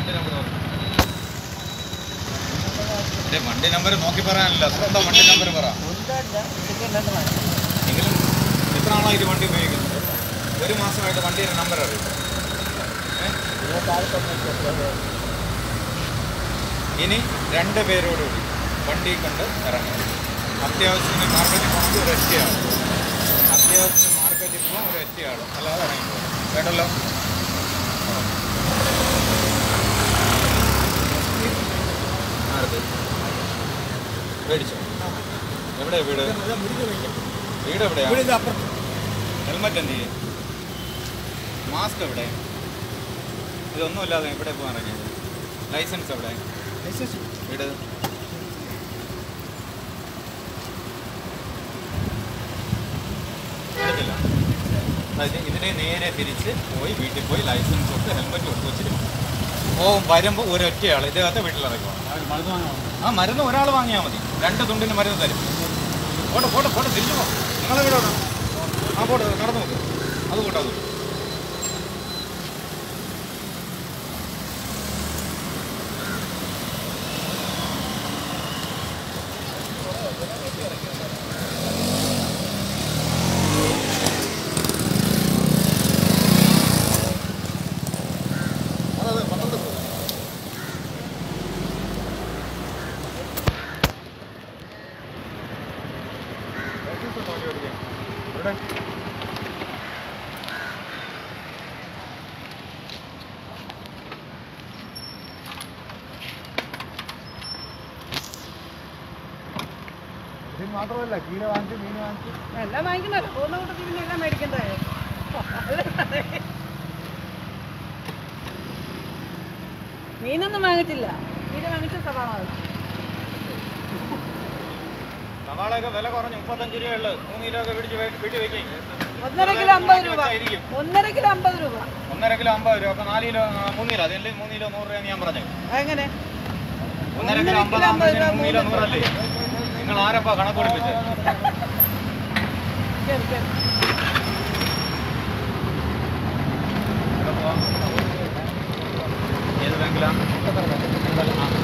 വണ്ടി നമ്പർ വണ്ടി നമ്പർ നോക്കി പറയാനല്ല സ്വന്തം വണ്ടി നമ്പർ പറ എങ്കിലും എത്ര ആളായിട്ട് വണ്ടി ഉപയോഗിക്കുന്നത് ഒരു മാസമായിട്ട് വണ്ടിയുടെ നമ്പർ അറിയും ഏ? ഇനി രണ്ട് പേരോടുകൂടി വണ്ടി കൊണ്ട് ഇറങ്ങും അത്യാവശ്യത്തിന് മാർക്കറ്റിൽ പോകുന്നത് ഒരു ഒറ്റയാണ് അത്യാവശ്യത്തിന് മാർക്കറ്റിൽ പോകാൻ ഒരു ഒറ്റയാണ് അല്ലാതെ ഇറങ്ങി പോകും കേട്ടല്ലോ ആരത് മേടിച്ചോ എവിടെയാ വീട് വീട് എവിടെയാ ഹെൽമറ്റ് എന്ത് ചെയ്യും മാസ്ക് എവിടെ ഇതൊന്നുമില്ലാതെ എവിടെ പോകാൻ ഇറങ്ങിയത് ലൈസൻസ് എവിടെ വീട് എടുത്തില്ല അതായത് ഇതിനെ നേരെ തിരിച്ച് പോയി വീട്ടിൽ പോയി ലൈസൻസ് കൊടുത്ത് ഹെൽമെറ്റ് കൊടുത്ത് വെച്ചിട്ട് പോകും വരുമ്പോൾ ഒരൊറ്റയാൾ ഇദ്ദേഹത്തെ വീട്ടിലിറങ്ങുക ആ മരുന്ന് ഒരാൾ വാങ്ങിയാൽ മതി രണ്ട് തുണ്ടിന് മരുന്ന് തരും പോട്ടെ പോട്ടെ പോട്ടെ തിരിച്ചു പോ നിങ്ങളെവിടെ വിടണം ആ പോട്ടെ കടന്നു നോക്ക് അത് പോട്ടെ അത് അതെ പന്ത്രണ്ട് പോകും ഇവിടെ ഇത് മാത്രമല്ല കീര വാങ്ങിച്ചു മീൻ വാങ്ങിച്ചു എല്ലാം വാങ്ങിക്കണല്ലോ പോകുന്ന കൂട്ടത്തിൽ പിന്നെ എല്ലാം മേടിക്കണ്ടേ മീനൊന്നും വാങ്ങിച്ചില്ല മീൻ വാങ്ങിച്ച സവാള വാങ്ങിച്ചു സവാളയൊക്കെ വില കുറഞ്ഞ് മുപ്പത്തഞ്ച് രൂപയുള്ളു മൂന്ന് കിലോ ഒക്കെ പിടിച്ച് വേ- വീട്ടിൽ വെക്കും ഒന്നര കിലോ അമ്പത് രൂപ വെച്ചായിരിക്കും. ഒന്നര കിലോ അമ്പത് രൂപ ഒന്നര കിലോ അമ്പത് രൂപ അപ്പൊ നാല് കിലോ ആ, മൂന്ന് കിലോ അതല്ലേ മൂന്ന് കിലോ നൂറ് രൂപ ഞാൻ പറഞ്ഞു എങ്ങനെ ഒന്നര കിലോ അമ്പത് അമ്പത് രൂപ, മൂന്ന് കിലോ നൂറല്ലേ നിങ്ങൾ ആരപ്പാ കണക്ക് പഠിപ്പിച്ചത് ശരി ശരി ഇവിടെ പോവാം. ഏത് ബാങ്കിലാ ആ